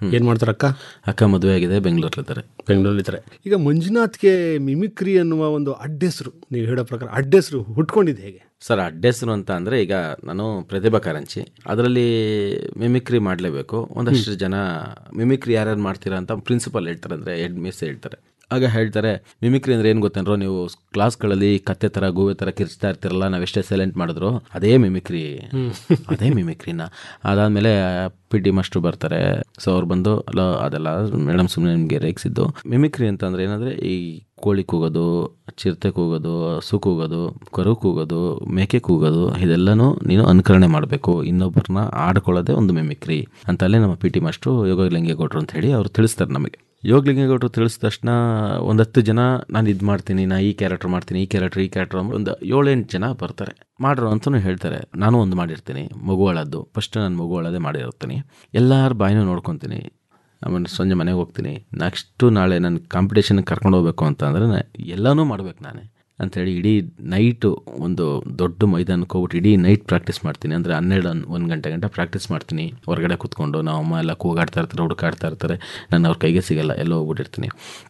ಏನ್ ಮಾಡ್ತಾರೆ ಅಕ್ಕ ಅಕ್ಕ ಮದುವೆ ಆಗಿದೆ ಬೆಂಗಳೂರಲ್ಲಿದ್ದಾರೆ ಬೆಂಗಳೂರಲ್ಲಿದ್ದಾರೆ ಈಗ ಮಂಜುನಾಥ್ಗೆ ಮಿಮಿಕ್ರಿ ಅನ್ನುವ ಒಂದು ಅಡ್ಡೆಸರು ನೀವು ಹೇಳೋ ಪ್ರಕಾರ ಅಡ್ಡೆಸರು ಹುಟ್ಕೊಂಡಿದ್ದು ಹೇಗೆ ಸರ್ ಅಡ್ಡೆಸ್ರು ಅಂತ ಅಂದರೆ ಈಗ ನಾನು ಪ್ರತಿಭಾ ಕಾರಂಚಿ ಅದರಲ್ಲಿ ಮಿಮಿಕ್ರಿ ಮಾಡಲೇಬೇಕು ಒಂದಷ್ಟು ಜನ ಮಿಮಿಕ್ರಿ ಯಾರ್ಯಾರು ಮಾಡ್ತೀರಾ ಅಂತ ಪ್ರಿನ್ಸಿಪಲ್ ಹೇಳ್ತಾರೆ ಅಂದರೆ ಹೆಡ್ ಮಿಸ್ ಹೇಳ್ತಾರೆ ಆಗ ಹೇಳ್ತಾರೆ ಮಿಮಿಕ್ರಿ ಅಂದ್ರೆ ಏನು ಗೊತ್ತೇನ್ರೋ ನೀವು ಕ್ಲಾಸ್ಗಳಲ್ಲಿ ಕತ್ತೆ ಥರ ಗೋವೆ ಥರ ಕಿರ್ಚ್ತಾ ಇರ್ತಿರಲ್ಲ ನಾವೆಷ್ಟೇ ಸೈಲೆಂಟ್ ಮಾಡಿದ್ರು ಅದೇ ಮಿಮಿಕ್ರಿ ಅದೇ ಮಿಮಿಕ್ರಿನ ಅದಾದಮೇಲೆ ಪಿ ಟಿ ಮಾಸ್ಟ್ರು ಬರ್ತಾರೆ ಸೊ ಅವ್ರು ಬಂದು ಅಲ್ಲ ಅದೆಲ್ಲ ಮೇಡಮ್ ಸುಮ್ಮನೆ ನಿಮಗೆ ರೇಗಿಸಿದ್ದು ಮಿಮಿಕ್ರಿ ಅಂತಂದ್ರೆ ಏನಂದರೆ ಈ ಕೋಳಿ ಕೂಗೋದು ಚಿರತೆ ಕೂಗೋದು ಹಸು ಕೂಗೋದು ಕರು ಕೂಗೋದು ಮೇಕೆ ಕೂಗೋದು ಇದೆಲ್ಲನೂ ನೀನು ಅನುಕರಣೆ ಮಾಡಬೇಕು ಇನ್ನೊಬ್ಬರನ್ನ ಆಡ್ಕೊಳ್ಳೋದೇ ಒಂದು ಮಿಮಿಕ್ರಿ ಅಂತಲೇ ನಮ್ಮ ಪಿ ಟಿ ಮಾಸ್ಟ್ರು ಯೋಗ ಲಿಂಗೇಗೌಡರು ಅಂತ ಹೇಳಿ ಅವರು ತಿಳಿಸ್ತಾರೆ ನಮಗೆ ಯೋಗ ಲಿಂಗೇಗೌಡರು ತಿಳಿಸಿದ ತಕ್ಷಣ ಒಂದು ಹತ್ತು ಜನ ನಾನು ಇದು ಮಾಡ್ತೀನಿ ನಾ ಈ ಕ್ಯಾರೆಕ್ಟರ್ ಮಾಡ್ತೀನಿ ಈ ಕ್ಯಾರೆಕ್ಟರ್ ಈ ಕ್ಯಾರೆಕ್ಟರ್ ಒಂದು ಏಳೆಂಟು ಜನ ಬರ್ತಾರೆ ಮಾಡ್ರು ಅಂತಲೂ ಹೇಳ್ತಾರೆ ನಾನು ಒಂದು ಮಾಡಿರ್ತೀನಿ ಮಗುವಳದ್ದು ಫಸ್ಟ್ ನಾನು ಮಗುವಳದೇ ಮಾಡಿರ್ತೀನಿ ಎಲ್ಲರ ಬಾಯಿನೂ ನೋಡ್ಕೊತೀನಿ ಆಮೇಲೆ ಸಂಜೆ ಮನೆಗೆ ಹೋಗ್ತೀನಿ ನೆಕ್ಸ್ಟು ನಾಳೆ ನನ್ನ ಕಾಂಪಿಟೇಷನ್ಗೆ ಕರ್ಕೊಂಡು ಹೋಗ್ಬೇಕು ಅಂತ ಅಂದರೆ ಎಲ್ಲನೂ ಮಾಡ್ಬೇಕು ನಾನೇ ಅಂಥೇಳಿ ಇಡೀ ನೈಟು ಒಂದು ದೊಡ್ಡ ಮೈದಾನಕ್ಕೆ ಹೋಗ್ಬಿಟ್ಟು ಇಡೀ ನೈಟ್ ಪ್ರಾಕ್ಟೀಸ್ ಮಾಡ್ತೀನಿ ಅಂದರೆ ಹನ್ನೆರಡು ಒಂದು ಗಂಟೆ ಗಂಟೆ ಪ್ರಾಕ್ಟೀಸ್ ಮಾಡ್ತೀನಿ ಹೊರಗಡೆ ಕೂತ್ಕೊಂಡು ನಾವು ಅಮ್ಮ ಎಲ್ಲ ಕೂಗಾಡ್ತಾ ಇರ್ತಾರೆ ಹುಡುಕಾಡ್ತಾ ಇರ್ತಾರೆ ನಾನು ಅವ್ರ ಕೈಗೆ ಸಿಗಲ್ಲ ಎಲ್ಲೋ ಹೋಗ್ಬಿಟ್ಟಿರ್ತೀನಿ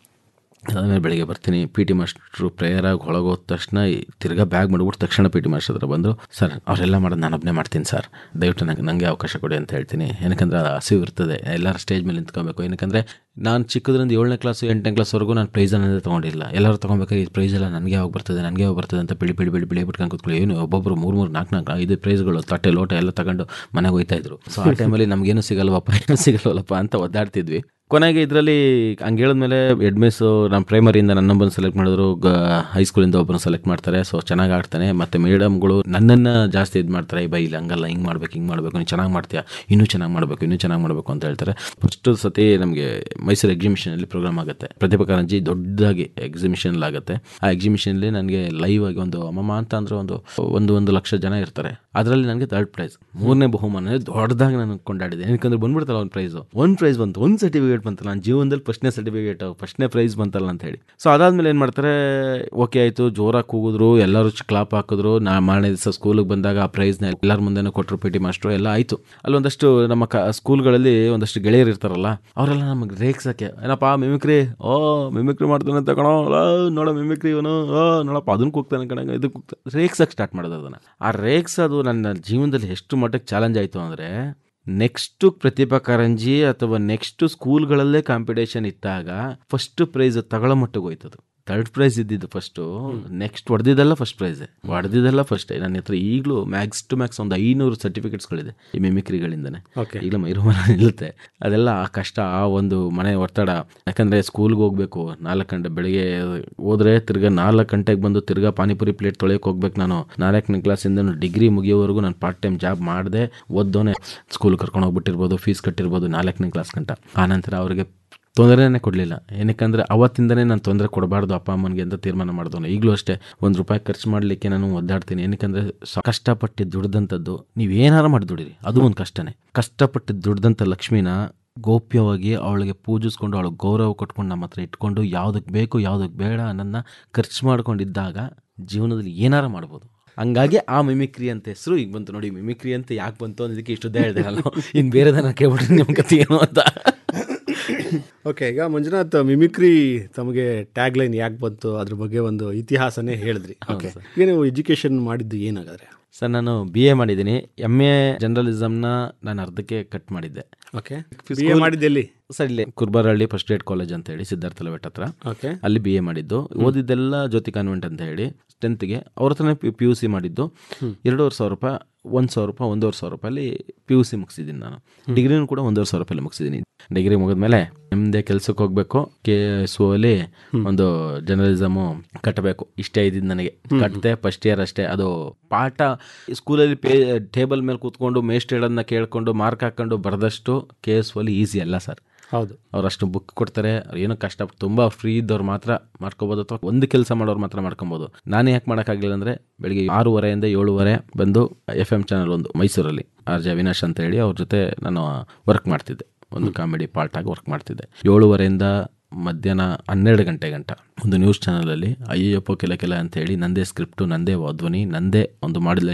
ಅದಾದಮೇಲೆ ಬೆಳಿಗ್ಗೆ ಬರ್ತೀನಿ ಪಿ ಟಿ ಮಾಸ್ಟ್ರು ಪ್ರೇಯರಾಗಿ ಒಳಗೆ ಹೋದ ತಕ್ಷಣ ಈ ತಿರ್ಗಾ ಬ್ಯಾಗ್ ಮಾಡಿಬಿಟ್ಟು ತಕ್ಷಣ ಪಿ ಟಿ ಮಾಸ್ಟರ್ ಹತ್ರ ಬಂದು ಸರ್ ಅವರೆಲ್ಲ ಮಾಡೋದು ನಾನು ಒಬ್ಬನೇ ಮಾಡ್ತೀನಿ ಸರ್ ದಯವಿಟ್ಟು ನಂಗೆ ನನಗೆ ಅವಕಾಶ ಕೊಡಿ ಅಂತ ಹೇಳ್ತೀನಿ ಏನಕ್ಕಂದ್ರೆ ಅದು ಹಸಿವು ಇರ್ತದೆ ಎಲ್ಲರ ಸ್ಟೇಜ್ ಮೇಲೆ ನಿಂತ್ಕೊಬೇಕು ಏನಕ್ಕಂದ್ರೆ ನಾನು ಚಿಕ್ಕದ್ರಿಂದ ಏಳನೇ ಕ್ಲಾಸು ಎಂಟನೇ ಕ್ಲಾಸ್ವರೆಗೂ ನಾನು ಪ್ರೈಸ್ ಅನ್ನೋದೇ ತೊಗೊಂಡಿಲ್ಲ ಎಲ್ಲರೂ ತೊಗೊಬೇಕಾದ್ರೆ ಈ ಪ್ರೈಸ್ ಎಲ್ಲ ನನಗೆ ಯಾವಾಗ ಬರ್ತದೆ ನನಗೆ ಯಾವಾಗ ಬರ್ತದೆ ಅಂತ ಬಿಳಿ ಬಿಳಿ ಬಿಳಿ ಬಿಳಿ ಬಿಟ್ಕೊಂಡು ಕೂತ್ಕೊಳ್ಳಿ ಏನು ಒಬ್ಬೊಬ್ಬರು ಮೂರು ಮೂರು ನಾಲ್ಕು ನಾಲ್ಕು ಐದು ಪ್ರೈಸ್ಗಳು ತಟ್ಟೆ ಲೋಟ ಎಲ್ಲ ತಗೊಂಡು ಮನೆಗೆ ಹೋಯ್ತಾ ಇದ್ರು ಸೊ ಆ ಟೈಮಲ್ಲಿ ನಮಗೇನು ಸಿಗಲ್ವಪ್ಪ ಏನೂ ಸಿಗಲ್ವಲ್ಲಪ್ಪ ಅಂತ ಒದ್ದಾಡ್ತಿದ್ವಿ ಕೊನೆಗೆ ಇದರಲ್ಲಿ ಹಂಗೆ ಹೇಳಿದ್ಮೇಲೆ ಹೆಡ್ ಮಿಸ್ಸು ನಮ್ಮ ಪ್ರೈಮರಿಯಿಂದ ನನ್ನೊಬ್ಬನ ಸೆಲೆಕ್ಟ್ ಮಾಡಿದ್ರು ಗ ಹೈಸ್ಕೂಲಿಂದ ಒಬ್ಬನ ಸೆಲೆಕ್ಟ್ ಮಾಡ್ತಾರೆ ಸೊ ಚೆನ್ನಾಗಿ ಆಡ್ತಾನೆ ಮತ್ತು ಮೇಡಮ್ಗಳು ನನ್ನನ್ನು ಜಾಸ್ತಿ ಇದು ಮಾಡ್ತಾರೆ ಬೈ ಇಲ್ಲಿ ಹಂಗಲ್ಲ ಹಿಂಗೆ ಮಾಡ್ಬೇಕು ಹಿಂಗೆ ಮಾಡಬೇಕು ನೀನು ಚೆನ್ನಾಗಿ ಮಾಡ್ತೀಯಾ ಇನ್ನೂ ಚೆನ್ನಾಗಿ ಮಾಡಬೇಕು ಇನ್ನೂ ಚೆನ್ನಾಗಿ ಮಾಡಬೇಕು ಅಂತ ಹೇಳ್ತಾರೆ ಫಸ್ಟು ಸತಿ ನಮಗೆ ಮೈಸೂರು ಎಕ್ಸಿಬಿಷನಲ್ಲಿ ಪ್ರೋಗ್ರಾಮ್ ಆಗುತ್ತೆ ಪ್ರತಿಭಾ ಕಾರಂಜಿ ದೊಡ್ಡದಾಗಿ ಎಕ್ಸಿಬಿಷನ್ ಆಗುತ್ತೆ ಆ ಎಕ್ಸಿಬಿಷನಲ್ಲಿ ನನಗೆ ಲೈವ್ ಆಗಿ ಒಂದು ಅಮ್ಮಮ್ಮ ಅಂತ ಅಂದ್ರೆ ಒಂದು ಒಂದು ಒಂದು ಲಕ್ಷ ಜನ ಇರ್ತಾರೆ ಅದರಲ್ಲಿ ನನಗೆ ಥರ್ಡ್ ಪ್ರೈಸ್ ಮೂರನೇ ಬಹುಮಾನ ದೊಡ್ಡದಾಗಿ ನಾನು ಕೊಂಡಾಡಿದೆ ಏನಕ್ಕಂದ್ರೆ ಬಂದ್ಬಿಡ್ತಲ್ಲ ಒಂದು ಪ್ರೈಸು ಒಂದು ಪ್ರೈಸ್ ಬಂತು ಒಂದು ಸರ್ಟಿಫಿಕೇಟ್ ಬಂತಲ್ಲ ನನ್ನ ಜೀವನದಲ್ಲಿ ಫಸ್ಟ್ನೇ ಸರ್ಟಿಫಿಕೇಟ್ ಫಸ್ಟ್ನೇ ಪ್ರೈಸ್ ಬಂತಲ್ಲ ಅಂತ ಹೇಳಿ ಸೊ ಅದಾದ್ಮೇಲೆ ಏನು ಮಾಡ್ತಾರೆ ಓಕೆ ಆಯಿತು ಜೋರಾಗಿ ಕೂಗಿದ್ರು ಎಲ್ಲರೂ ಕ್ಲಾಪ್ ಹಾಕಿದ್ರು ನಾ ಮಾರನೇ ದಿವಸ ಸ್ಕೂಲಿಗೆ ಬಂದಾಗ ಆ ಪ್ರೈಸ್ನ ಎಲ್ಲರ ಮುಂದೆನೂ ಕೊಟ್ಟರು ಪಿ ಟಿ ಮಾಸ್ಟ್ರು ಎಲ್ಲ ಆಯಿತು ಅಲ್ಲಿ ಒಂದಷ್ಟು ನಮ್ಮ ಕ ಸ್ಕೂಲ್ಗಳಲ್ಲಿ ಒಂದಷ್ಟು ಗೆಳೆಯರು ಇರ್ತಾರಲ್ಲ ಅವರೆಲ್ಲ ನಮಗೆ ರೇಗ್ಸಕ್ಕೆ ಏನಪ್ಪ ಮಿಮಿಕ್ರಿ ಓ ಮಿಮಿಕ್ರಿ ಮಾಡ್ತಾನೆ ತಗೊಳೋ ನೋಡೋ ಮಿಮಿಕ್ರಿ ಇವನು ಓ ನೋಡಪ್ಪ ಅದನ್ನು ಕೂಗ್ತಾನೆ ಕಣ ಇದಕ್ಕೆ ಕೂಗ್ತಾನೆ ರೇಗ್ಸಕ್ಕೆ ಸ್ಟಾರ್ಟ್ ಮಾಡೋದು ಅದನ್ನು ಆ ರೇಗ್ಸೋದು ನನ್ನ ಜೀವನದಲ್ಲಿ ಎಷ್ಟು ಮಟ್ಟಕ್ಕೆ ಚಾಲೆಂಜ್ ಆಯಿತು ಅಂದರೆ ನೆಕ್ಸ್ಟು ಪ್ರತಿಭಾ ಕಾರಂಜಿ ಅಥವಾ ನೆಕ್ಸ್ಟು ಸ್ಕೂಲ್ಗಳಲ್ಲೇ ಕಾಂಪಿಟೇಷನ್ ಇದ್ದಾಗ ಫಸ್ಟ್ ಪ್ರೈಸ್ ತಗೊಳ್ಳೋ ಮಟ್ಟಿಗೆ ಹೋಯ್ತದು ಥರ್ಡ್ ಪ್ರೈಸ್ ಇದ್ದಿದ್ದು ಫಸ್ಟು ನೆಕ್ಸ್ಟ್ ಹೊಡೆದಿದ್ದೆಲ್ಲ ಫಸ್ಟ್ ಪ್ರೈಸೇ ಹೊಡೆದಿದ್ದೆಲ್ಲ ಫಸ್ಟೇ ನನ್ನ ಹತ್ರ ಈಗಲೂ ಮ್ಯಾಕ್ಸ್ ಟು ಮ್ಯಾಕ್ಸ್ ಒಂದು ಐನೂರು ಸರ್ಟಿಫಿಕೇಟ್ಸ್ಗಳಿದೆ ಈ ಮಿಮಿಕ್ರಿಗಳಿಂದನೇ ಓಕೆ ಈಗಲೂ ಮೈರು ನಿಲ್ಲುತ್ತೆ ಅದೆಲ್ಲ ಆ ಕಷ್ಟ ಆ ಒಂದು ಮನೆ ಒತ್ತಡ ಯಾಕಂದರೆ ಸ್ಕೂಲ್ಗೆ ಹೋಗ್ಬೇಕು ನಾಲ್ಕು ಗಂಟೆ ಬೆಳಿಗ್ಗೆ ಹೋದ್ರೆ ತಿರ್ಗಾ ನಾಲ್ಕು ಗಂಟೆಗೆ ಬಂದು ತಿರ್ಗಾ ಪಾನಿಪುರಿ ಪ್ಲೇಟ್ ತೊಳೆಯೋಕೆ ಹೋಗ್ಬೇಕು ನಾನು ನಾಲ್ಕನೇ ಕ್ಲಾಸಿಂದ ಡಿಗ್ರಿ ಮುಗಿಯೋವರೆಗೂ ನಾನು ಪಾರ್ಟ್ ಟೈಮ್ ಜಾಬ್ ಮಾಡಿದೆ ಓದ್ದೋನೆ ಸ್ಕೂಲ್ ಕರ್ಕೊಂಡು ಹೋಗ್ಬಿಟ್ಟಿರ್ಬೋದು ಫೀಸ್ ಕಟ್ಟಿರ್ಬೋದು ನಾಲ್ಕನೇ ಕ್ಲಾಸ್ ಗಂಟ ಆನಂತರ ಅವರಿಗೆ ತೊಂದರೆನೇ ಕೊಡಲಿಲ್ಲ ಏನಕ್ಕಂದ್ರೆ ಅವತ್ತಿಂದನೇ ನಾನು ತೊಂದರೆ ಕೊಡಬಾರ್ದು ಅಪ್ಪ ಅಮ್ಮನಿಗೆ ಅಂತ ತೀರ್ಮಾನ ಮಾಡಿದವನು ಈಗಲೂ ಅಷ್ಟೇ ಒಂದು ರೂಪಾಯಿ ಖರ್ಚು ಮಾಡಲಿಕ್ಕೆ ನಾನು ಒದ್ದಾಡ್ತೀನಿ ಏನಕ್ಕಂದ್ರೆ ಸ- ಕಷ್ಟಪಟ್ಟು ದುಡ್ದಂಥದ್ದು ನೀವೇನಾರು ಮಾಡಿ ದುಡಿರಿ ಅದು ಒಂದು ಕಷ್ಟನೇ ಕಷ್ಟಪಟ್ಟು ದುಡ್ದಂಥ ಲಕ್ಷ್ಮಿನ ಗೋಪ್ಯವಾಗಿ ಅವಳಿಗೆ ಪೂಜಿಸ್ಕೊಂಡು ಅವಳಿಗೆ ಗೌರವ ಕೊಟ್ಕೊಂಡು ನಮ್ಮ ಹತ್ರ ಇಟ್ಕೊಂಡು ಯಾವುದಕ್ಕೆ ಬೇಕು ಯಾವುದಕ್ಕೆ ಬೇಡ ಅನ್ನೋದನ್ನ ಖರ್ಚು ಮಾಡ್ಕೊಂಡಿದ್ದಾಗ ಜೀವನದಲ್ಲಿ ಏನಾರ ಮಾಡ್ಬೋದು ಹಂಗಾಗಿ ಆ ಮಿಮಿಕ್ರಿ ಅಂತ ಹೆಸರು ಈಗ ಬಂತು ನೋಡಿ ಮಿಮಿಕ್ರಿ ಅಂತ ಯಾಕೆ ಬಂತು ಅನ್ನೋದಕ್ಕೆ ಇಷ್ಟುದ್ದೇ ಹೇಳಿದೆ ನಾನು ಇನ್ನು ಬೇರೆದನ್ನ ಕೇಳ್ಬಿಟ್ರೆ ನಿಮ್ಮ ಕತೆ ಏನು ಅಂತ ಓಕೆ ಈಗ ಮಂಜುನಾಥ್ ಮಿಮಿಕ್ರಿ ತಮಗೆ ಟ್ಯಾಗ್ ಲೈನ್ ಯಾಕೆ ಬಂತು ಅದ್ರ ಬಗ್ಗೆ ಒಂದು ಇತಿಹಾಸನೇ ಹೇಳಿದ್ರಿ ಓಕೆ ಈಗ ನೀವು ಎಜುಕೇಶನ್ ಮಾಡಿದ್ದು ಏನಾಗಾದ್ರೆ ಸರ್ ನಾನು ಬಿ ಎ ಮಾಡಿದ್ದೀನಿ ಎಮ್ ಎ ಜರ್ನಲಿಸಮ್ನ ನಾನು ಅರ್ಧಕ್ಕೆ ಕಟ್ ಮಾಡಿದ್ದೆ ಓಕೆ ಬಿ ಎ ಮಾಡಿದ್ದೆಲ್ಲಿ ಸರ್ ಇಲ್ಲಿ ಕುರ್ಬಾರಹಳ್ಳಿ ಫಸ್ಟ್ ಏಡ್ ಕಾಲೇಜ್ ಅಂತ ಹೇಳಿ ಸಿದ್ಧಾರ್ಥ ಲೆವೆಟ್ ಹತ್ರ ಓಕೆ ಅಲ್ಲಿ ಬಿ ಎ ಮಾಡಿದ್ದು ಓದಿದ್ದೆಲ್ಲ ಜ್ಯೋತಿ ಕಾನ್ವೆಂಟ್ ಅಂತ ಹೇಳಿ ಟೆಂತ್ಗೆ ಅವ್ರ ಹತ್ರನೇ ಪಿ ಯು ಸಿ ಮಾಡಿದ್ದು ಎರಡೂವರೆ ಸಾವಿರ ರೂಪಾಯಿ ಒಂದು ಸಾವಿರ ರೂಪಾಯಿ ಒಂದೂವರೆ ಸಾವಿರ ರೂಪಾಯಲ್ಲಿ ಪಿ ಯು ಸಿ ಮುಗಿಸಿದ್ದೀನಿ ನಾನು ಡಿಗ್ರಿನೂ ಕೂಡ ಒಂದೂವರೆ ಸಾವಿರ ರೂಪಾಯಲ್ಲಿ ಮುಗಿಸಿದ್ದೀನಿ ಡಿಗ್ರಿ ಮುಗಿದ್ಮೇಲೆ ನಿಮ್ಮದೇ ಕೆಲ್ಸಕ್ಕೆ ಹೋಗಬೇಕು ಕೆ ಎಸ್ ಅಲ್ಲಿ ಒಂದು ಜರ್ನಲಿಸಮು ಕಟ್ಟಬೇಕು ಇಷ್ಟೇ ಇದ್ದಿದ್ದು ನನಗೆ ಕಟ್ಟಿದೆ ಫಸ್ಟ್ ಇಯರ್ ಅಷ್ಟೇ ಅದು ಪಾಠ ಸ್ಕೂಲಲ್ಲಿ ಪೇ ಟೇಬಲ್ ಮೇಲೆ ಕೂತ್ಕೊಂಡು ಮೇಸ್ಟ್ ಹೇಳೋದನ್ನ ಕೇಳ್ಕೊಂಡು ಮಾರ್ಕ್ ಹಾಕೊಂಡು ಬರೆದಷ್ಟು ಕೆ ಎಸ್ ಅಲ್ಲಿ ಈಸಿ ಅಲ್ಲ ಸರ್ ಹೌದು ಅವ್ರು ಅಷ್ಟು ಬುಕ್ ಕೊಡ್ತಾರೆ ಅವ್ರು ಏನೋ ಕಷ್ಟ ತುಂಬ ಫ್ರೀ ಇದ್ದವ್ರು ಮಾತ್ರ ಮಾಡ್ಕೋಬೋದು ಅಥವಾ ಒಂದು ಕೆಲಸ ಮಾಡೋರು ಮಾತ್ರ ಮಾಡ್ಕೊಬೋದು ನಾನು ಯಾಕೆ ಮಾಡೋಕ್ಕಾಗಲಿಲ್ಲ ಅಂದರೆ ಬೆಳಿಗ್ಗೆ ಆರೂವರೆಯಿಂದ ಏಳುವರೆ ಬಂದು ಎಫ್ ಎಮ್ ಚಾನಲ್ ಒಂದು ಮೈಸೂರಲ್ಲಿ ಆರ್ ಜೆ ಅವಿನಾಶ್ ಅಂತ ಹೇಳಿ ಅವ್ರ ಜೊತೆ ನಾನು ವರ್ಕ್ ಮಾಡ್ತಿದ್ದೆ ಒಂದು ಕಾಮಿಡಿ ಪಾರ್ಟ್ ಆಗಿ ವರ್ಕ್ ಮಾಡ್ತಿದ್ದೆ ಏಳುವರೆಯಿಂದ ಮಧ್ಯಾಹ್ನ ಹನ್ನೆರಡು ಗಂಟೆ ಗಂಟ ಒಂದು ನ್ಯೂಸ್ ಚಾನಲಲ್ಲಿ ಅಯ್ಯಪ್ಪ ಕೆಲ ಕೆಲ ಅಂತ ಹೇಳಿ ನಂದೇ ಸ್ಕ್ರಿಪ್ಟು ನಂದೇ ಧ್ವನಿ ನಂದೇ ಒಂದು ಮಾಡಿದ